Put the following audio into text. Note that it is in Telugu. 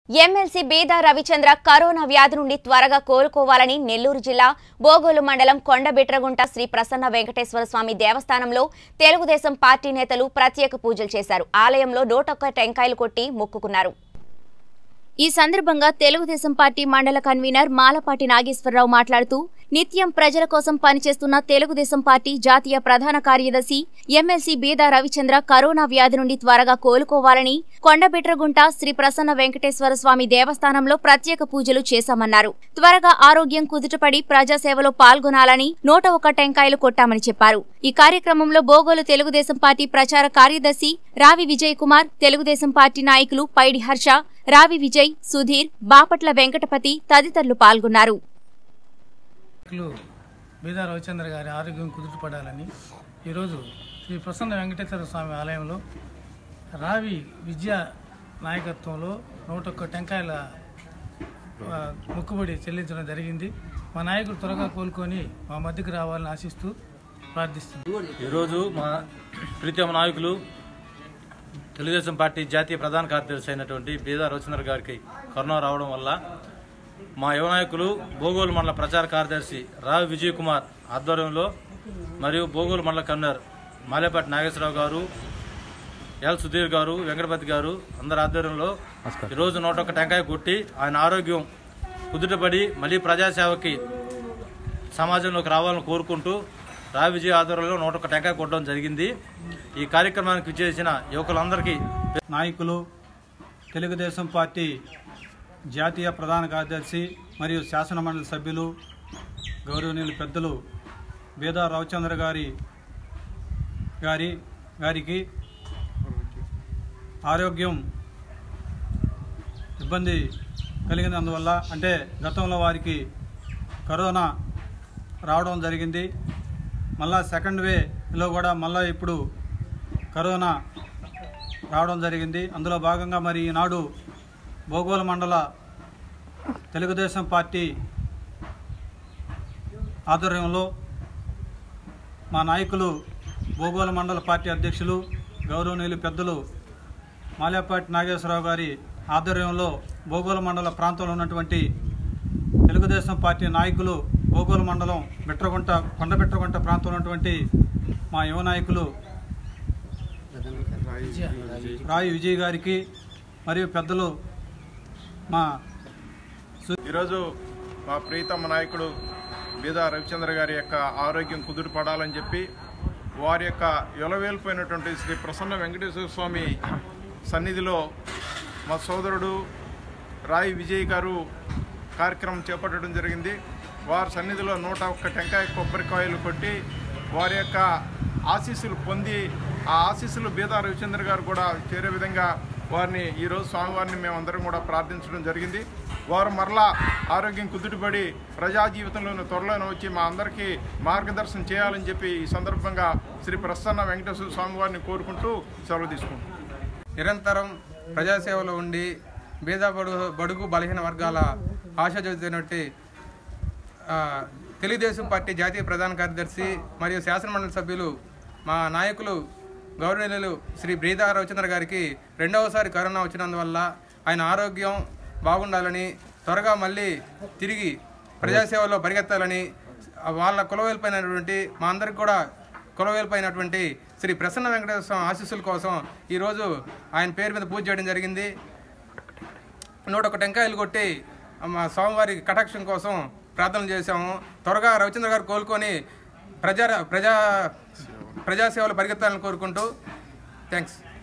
ఎమ్మెల్సీ బీదా రవిచంద్ర కరోనా వ్యాధి నుండి త్వరగా కోలుకోవాలని నెల్లూరు జిల్లా బోగోలు మండలం కొండబిట్రగుంట శ్రీ ప్రసన్న వెంకటేశ్వర స్వామి దేవస్థానంలో తెలుగుదేశం పార్టీ నేతలు ప్రత్యేక పూజలు చేశారు ఆలయంలో నూటొక్క టెంకాయలు కొట్టి మొక్కుకున్నారు ఈ సందర్భంగా తెలుగుదేశం పార్టీ మండల కన్వీనర్ మాలపాటి నాగేశ్వరరావు మాట్లాడుతూ నిత్యం ప్రజల కోసం పనిచేస్తున్న తెలుగుదేశం పార్టీ జాతీయ ప్రధాన కార్యదర్శి ఎమ్మెల్సీ బీదా రవిచంద్ర కరోనా వ్యాధి నుండి త్వరగా కోలుకోవాలని కొండబిట్రగుంట శ్రీ ప్రసన్న వెంకటేశ్వర స్వామి దేవస్థానంలో ప్రత్యేక పూజలు చేశామన్నారు త్వరగా ఆరోగ్యం కుదుటపడి ప్రజాసేవలో పాల్గొనాలని నూట ఒక్క టెంకాయలు కొట్టామని చెప్పారు ఈ కార్యక్రమంలో బోగోలు తెలుగుదేశం పార్టీ ప్రచార కార్యదర్శి రావి విజయ్ కుమార్ తెలుగుదేశం పార్టీ నాయకులు పైడి హర్ష రావి విజయ్ సుధీర్ బాపట్ల వెంకటపతి తదితరులు పాల్గొన్నారు నాయకులు బీదా రవిచంద్ర గారి ఆరోగ్యం కుదుటపడాలని ఈరోజు శ్రీ ప్రసన్న వెంకటేశ్వర స్వామి ఆలయంలో రావి విద్య నాయకత్వంలో నూట ఒక్క టెంకాయల ఆ, మొక్కుబడి చెల్లించడం జరిగింది మా నాయకుడు త్వరగా కోలుకొని మా మధ్యకు రావాలని ఆశిస్తూ ప్రార్థిస్తున్నాం ఈరోజు మా ప్రీతమ నాయకులు తెలుగుదేశం పార్టీ జాతీయ ప్రధాన కార్యదర్శి అయినటువంటి బీదా రవిచంద్ర గారికి కరోనా రావడం వల్ల మా యువ నాయకులు బోగోలు మండల ప్రచార కార్యదర్శి రావి విజయ్ కుమార్ ఆధ్వర్యంలో మరియు బోగోలు మండల కన్వీనర్ మాలేపాటి నాగేశ్వరరావు గారు ఎల్ సుధీర్ గారు వెంకటపతి గారు అందరి ఆధ్వర్యంలో ఈరోజు నూట ఒక్క టెంకాయ కొట్టి ఆయన ఆరోగ్యం కుదుటపడి మళ్ళీ ప్రజాసేవకి సమాజంలోకి రావాలని కోరుకుంటూ రావి విజయ ఆధ్వర్యంలో నూట ఒక్క టెంకాయ కొట్టడం జరిగింది ఈ కార్యక్రమానికి విచ్చేసిన యువకులందరికీ నాయకులు తెలుగుదేశం పార్టీ జాతీయ ప్రధాన కార్యదర్శి మరియు శాసనమండలి సభ్యులు గౌరవనీయులు పెద్దలు బేదా రవిచంద్ర గారి గారి గారికి ఆరోగ్యం ఇబ్బంది కలిగినందువల్ల అంటే గతంలో వారికి కరోనా రావడం జరిగింది మళ్ళా సెకండ్ వేలో కూడా మళ్ళా ఇప్పుడు కరోనా రావడం జరిగింది అందులో భాగంగా మరి ఈనాడు భోగోలు మండల తెలుగుదేశం పార్టీ ఆధ్వర్యంలో మా నాయకులు భోగోలు మండల పార్టీ అధ్యక్షులు గౌరవనీయులు పెద్దలు మాలేపాటి నాగేశ్వరరావు గారి ఆధ్వర్యంలో భోగోలు మండల ప్రాంతంలో ఉన్నటువంటి తెలుగుదేశం పార్టీ నాయకులు భోగోలు మండలం బిట్రగుంట కొండబిట్రగుంట ప్రాంతంలో ఉన్నటువంటి మా యువ నాయకులు రాయి విజయ్ గారికి మరియు పెద్దలు మా ఈరోజు మా ప్రీతమ నాయకుడు బీదా రవిచంద్ర గారి యొక్క ఆరోగ్యం కుదురుపడాలని చెప్పి వారి యొక్క ఎలవేలిపోయినటువంటి శ్రీ ప్రసన్న వెంకటేశ్వర స్వామి సన్నిధిలో మా సోదరుడు రాయి విజయ్ గారు కార్యక్రమం చేపట్టడం జరిగింది వారి సన్నిధిలో నూట ఒక్క టెంకాయ కొబ్బరికాయలు కొట్టి వారి యొక్క ఆశీస్సులు పొంది ఆ ఆశీస్సులు బీదా రవిచంద్ర గారు కూడా చేరే విధంగా వారిని ఈరోజు స్వామివారిని మేమందరం కూడా ప్రార్థించడం జరిగింది వారు మరలా ఆరోగ్యం కుదుటపడి ప్రజా జీవితంలోని త్వరలోనే వచ్చి మా అందరికీ మార్గదర్శనం చేయాలని చెప్పి ఈ సందర్భంగా శ్రీ ప్రసన్న వెంకటేశ్వర స్వామివారిని కోరుకుంటూ సెలవు తీసుకుంటాం నిరంతరం ప్రజాసేవలో ఉండి బీద బడుగు బడుగు బలహీన వర్గాల ఆశాజ్యోతినట్టి తెలుగుదేశం పార్టీ జాతీయ ప్రధాన కార్యదర్శి మరియు శాసనమండలి సభ్యులు మా నాయకులు గౌరవనీయులు శ్రీ బ్రీదా రవిచంద్ర గారికి రెండవసారి కరోనా వచ్చినందువల్ల ఆయన ఆరోగ్యం బాగుండాలని త్వరగా మళ్ళీ తిరిగి ప్రజాసేవలో పరిగెత్తాలని వాళ్ళ కులవేల్పైనటువంటి మా అందరికి కూడా కులవేల్పైనటువంటి శ్రీ ప్రసన్న వెంకటేశ్వర స్వామి ఆశీస్సుల కోసం ఈరోజు ఆయన పేరు మీద పూజ చేయడం జరిగింది నూట ఒక టెంకాయలు కొట్టి మా స్వామివారి కటాక్షం కోసం ప్రార్థన చేశాము త్వరగా రవిచంద్ర గారు కోలుకొని ప్రజా ప్రజా ప్రజాసేవలు పరిగెత్తాలని కోరుకుంటూ థ్యాంక్స్